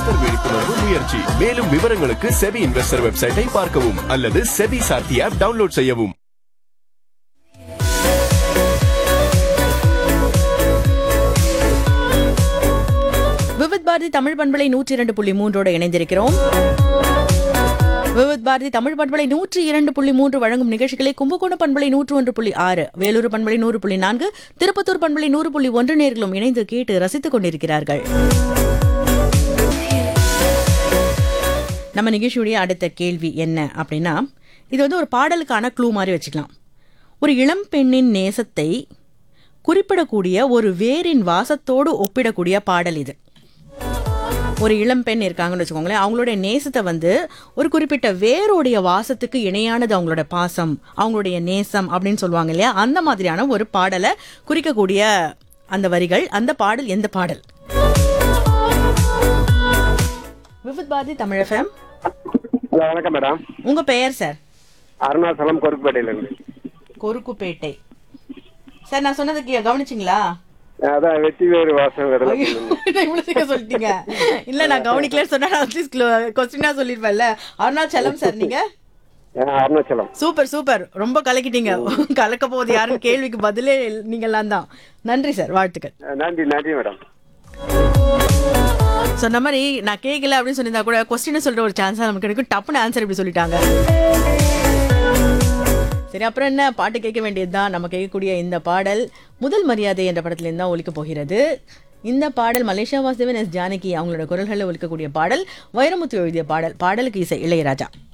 investor விழிப்புணர்வு முயற்சி மேலும் விவரங்களுக்கு செபி இன்வெஸ்டர் வெப்சைட்டை பார்க்கவும் அல்லது செபி சார்த்தி ஆப் டவுன்லோட் செய்யவும் விவித் பாரதி தமிழ் பண்பலை நூற்றி இரண்டு புள்ளி மூன்றோடு இணைந்திருக்கிறோம் விவித் பாரதி தமிழ் பண்பலை நூற்றி இரண்டு புள்ளி மூன்று வழங்கும் நிகழ்ச்சிகளை கும்பகோணம் பண்பலை நூற்று ஒன்று புள்ளி ஆறு வேலூர் பண்பலை நூறு புள்ளி நான்கு திருப்பத்தூர் பண்பலை நூறு புள்ளி ஒன்று நேர்களும் இணைந்து கேட்டு ரசித்துக் கொண்டிருக்கிறார்கள் நம்ம நிகழ்ச்சியுடைய அடுத்த கேள்வி என்ன அப்படின்னா இது வந்து ஒரு பாடலுக்கான க்ளூ மாதிரி வச்சுக்கலாம் ஒரு இளம் பெண்ணின் நேசத்தை குறிப்பிடக்கூடிய ஒரு வேரின் வாசத்தோடு ஒப்பிடக்கூடிய பாடல் இது ஒரு இளம் பெண் இருக்காங்கன்னு வச்சுக்கோங்களேன் அவங்களுடைய நேசத்தை வந்து ஒரு குறிப்பிட்ட வேரோடைய வாசத்துக்கு இணையானது அவங்களோட பாசம் அவங்களுடைய நேசம் அப்படின்னு சொல்லுவாங்க இல்லையா அந்த மாதிரியான ஒரு பாடலை குறிக்கக்கூடிய அந்த வரிகள் அந்த பாடல் எந்த பாடல் விவித் பாரதி தமிழ் எஃப்எம் ஹலோ வணக்கம் மேடம் உங்க பெயர் சார் அருணாச்சலம் கொருக்குப்பேட்டையிலேருந்து கொருக்குப்பேட்டை சார் நான் சொன்னது கே- கவனிச்சிங்களா அதான் வெற்றி வேறு வாசம் கடலை ஐயோ, இவ்வளவு சீக்கிரம் சொல்லிட்டீங்க இல்ல நான் கவனிக்கலன்னு சொன்னா நான் கொஸ்டினா சொல்லிருப்பேன்ல அருணாச்சலம் சார் நீங்க அருணாச்சலம் சூப்பர் சூப்பர் ரொம்ப கலக்கிட்டீங்க கலக்க போகுது யாருன்னு கேள்விக்கு பதிலே நீங்கெல்லாம் தான் நன்றி சார் வாழ்த்துக்கள் அஹ் நன்றி நன்றி மேடம் சொன்ன மாதிரி நான் கேட்கல அப்படின்னு சொல்லியிருந்தா கூட கொஸ்டின் சொல்ற ஒரு சான்ஸ் நமக்கு கிடைக்கும் டப்புன்னு ஆன்சர் இப்படி சொல்லிட்டாங்க சரி அப்புறம் என்ன பாட்டு கேட்க வேண்டியதுதான் நம்ம கேட்கக்கூடிய இந்த பாடல் முதல் மரியாதை என்ற படத்துலேருந்து தான் ஒலிக்க போகிறது இந்த பாடல் மலேசியா வாசுதேவன் எஸ் ஜானகி அவங்களோட குரல்களில் ஒலிக்கக்கூடிய பாடல் வைரமுத்து எழுதிய பாடல் பாடலுக்கு இசை இளையராஜா